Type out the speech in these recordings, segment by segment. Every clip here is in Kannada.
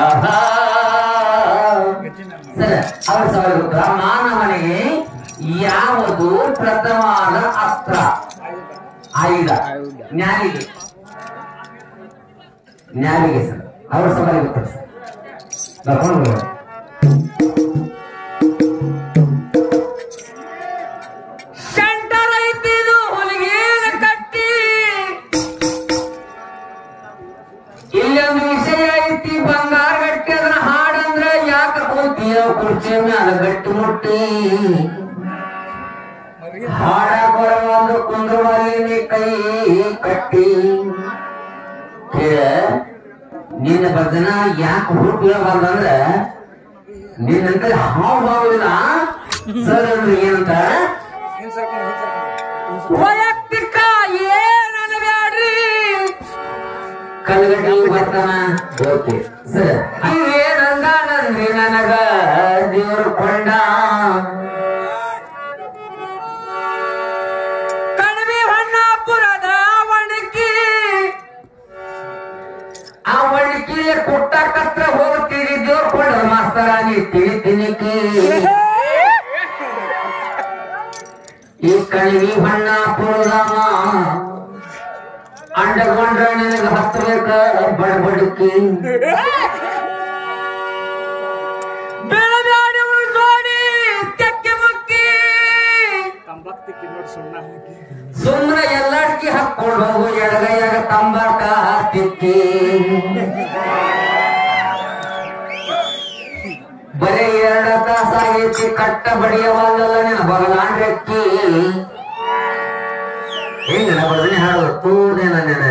ಸರಿ ಅವ್ರ ಸವಾಲು ಉತ್ತರ ಮಾನವನಿಗೆ ಯಾವುದು ಪ್ರಥಮವಾದ ಅಸ್ತ್ರ ಆಯುಧ ಜ್ಞಾನಿಗೆ ಜ್ಞಾನಿಗೆ ಸರ್ ಅವ್ರ ಸವಾಲಿಗೆ ಉತ್ತರ ಸರ್ ಬರ್ಕೊಂಡು ಬರೋಣ. ಸೆಂಟರ್ ಐತಿ ಇದು ಹುಲಿಗೇನ ಕಟ್ಟಿ ಇಲ್ಲೊಂದು ವಿಷಯ ಐತಿ ಬಂಗಾರ ಗಟ್ಟಿ ಅದನ್ನ ಹಾಡಂದ್ರ ಯಾಕ ಕೂತೀಯ ಕುರ್ಚಿ ಮ್ಯಾಲ ಗಟ್ಟಿ ಮುಟ್ಟಿ ಹಾಡಕ್ ಬರವೊಂದು ಕುಂದ್ರವಲ್ಲಿ ನೀ ಕೈ ಕಟ್ಟಿ ಕೇಳ ನಿನ್ನ ಭಜನ ಯಾಕೆ ಹುಡುಕಿರಬಾರ್ದಂದ್ರ ನಿನ್ನಂತ ಹಾವು ಹಾವುದಿಲ್ಲ ಸರ್ ಅಂದ್ರೆ ಏನಂತ ವೈಯಕ್ತಿಕ ಏನನ್ನ ಬ್ಯಾಡ್ರಿ ಕಲ್ಗಡ್ಡಿ ಬರ್ತಾನ ಓಕೆ ಸರ್ ಏನಂದಾನಂದ್ರಿ ನನಗ ದೇವ್ರ ಕೊಂಡ ಕಣಿವೆ ಹೊನ್ನಾಪುರದ ಒಣಗಿ ಆ ಒಣಗಿಲೆ ಕುಟ್ಟಕತ್ರ ಹೋಗ್ತೀರಿ ದೇವ್ರ ಕೊಂಡದ ಮಾಸ್ತರ ನೀ ತಿಳಿ ತಿನಿಕಿ ಈ ಕಣಿವಿ ಹೊನ್ನಾಪುರದ ಅಂಡಗೊಂಡ್ರ ನಿನಗೆ ಹತ್ತಬೇಕ ಬಡಬಡಕಿ ಬೆಳಗಾಡಿ ಉಳ್ಸೋಡಿ ತೆಕ್ಕೆ ಮುಕ್ಕಿ ಸುಮ್ಮನೆ ಎಲ್ಲಾಡ್ಕಿ ಹಾಕೊಂಡು ಹೋಗು ಎಡಗೈಯಾಗ ತಂಬಾಕ ತಿಕ್ಕಿ ಬರೀ ಎರಡ ತಾಸಾಗೈತಿ ಕಟ್ಟ ಬಡಿಯವಲ್ಲ ನಿನ್ನ ಬಗಲಾಂಡ್ರಕ್ಕಿ ಹೆಂಗನ ಬದನೆ ಹಾಡು ತೂದೇನ ನೆನೆ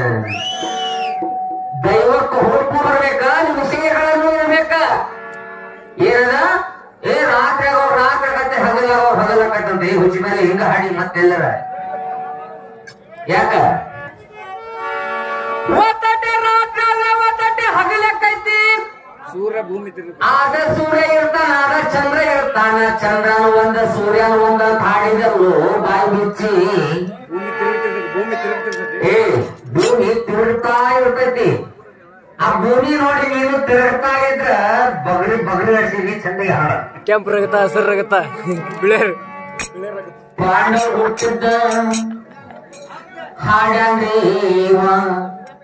ದೈವಕ್ಕೆ ಹುಡುಕು ಬರ್ಬೇಕಾ ನಿಮ್ಮ ವಿಷಯಗಳನ್ನು ಇರ್ಬೇಕ ಏನದ ಏ ರಾತ್ರಿ ಆಗೋ ರಾತ್ರಿ ಕತ್ತೆ ಹಗಲ ಹಗಲ ಕಟ್ಟಂತ ಈ ಹುಚ್ಚಿ ಮೇಲೆ ಹಿಂಗ ಹಾಡಿ ಮತ್ತೆಲ್ಲರ ಯಾಕ ಒತ್ತಟ್ಟೆ ರಾತ್ರಿ ಅಲ್ಲ ಒತ್ತಟ್ಟೆ ಹಗಲಕ್ಕೈತಿ ಸೂರ್ಯ ಭೂಮಿ ತಿರುಗ ಆದ ಸೂರ್ಯ ಇರ್ತಾನ ಆದ ಚಂದ್ರ ಇರ್ತಾನ ಚಂದ್ರನು ಒಂದ ಸೂರ್ಯನು ಒಂದ ಅಂತ ಹಾಡಿದವು ಬಾಯಿ ಮುಚ್ಚಿ ಭೂಮಿ ತಿರುಗ್ತಿರ್ತದೆ ಭೂಮಿ ತಿರುಗ್ತಿರ್ತದೆ ಏ ಭೂಮಿ ತಿರುಗ್ತಾ ಇರ್ತೈತಿ ಆ ಭೂಮಿ ನೋಡಿ ನೀನು ತಿರುಗ್ತಾ ಇದ್ರ ಬಗಡಿ ಬಗಡಿ ಹಡ್ಸಿಗೆ ಚಂದಿಗೆ ಹಾಡ ಕೆಂಪು ರಗತ ಹಸಿರು ರಗತ ಬಿಳಿಯರ್ ಪಾಂಡವ ಹುಟ್ಟಿದ್ದ ಹಾಡಂದ್ರಿ ಇವ